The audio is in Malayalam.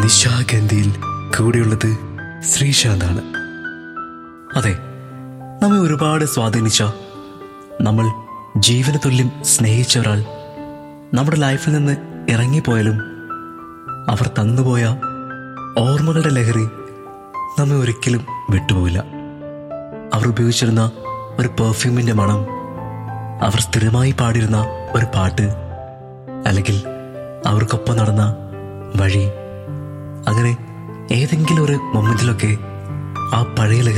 നിശാഗന്ധിയിൽ കൂടെയുള്ളത് ശ്രീശാന്താണ് അതെ നമ്മെ ഒരുപാട് സ്വാധീനിച്ച നമ്മൾ ജീവന തുല്യം സ്നേഹിച്ച ഒരാൾ നമ്മുടെ ലൈഫിൽ നിന്ന് ഇറങ്ങിപ്പോയാലും അവർ തന്നുപോയ ഓർമ്മകളുടെ ലഹരി നമ്മെ ഒരിക്കലും വിട്ടുപോവില്ല അവർ ഉപയോഗിച്ചിരുന്ന ഒരു പെർഫ്യൂമിന്റെ മണം അവർ സ്ഥിരമായി പാടിയിരുന്ന ഒരു പാട്ട് അല്ലെങ്കിൽ അവർക്കൊപ്പം നടന്ന വഴി അങ്ങനെ ഏതെങ്കിലും ഒരു മൊമെന്റിലൊക്കെ ആ പഴയ ലഹരി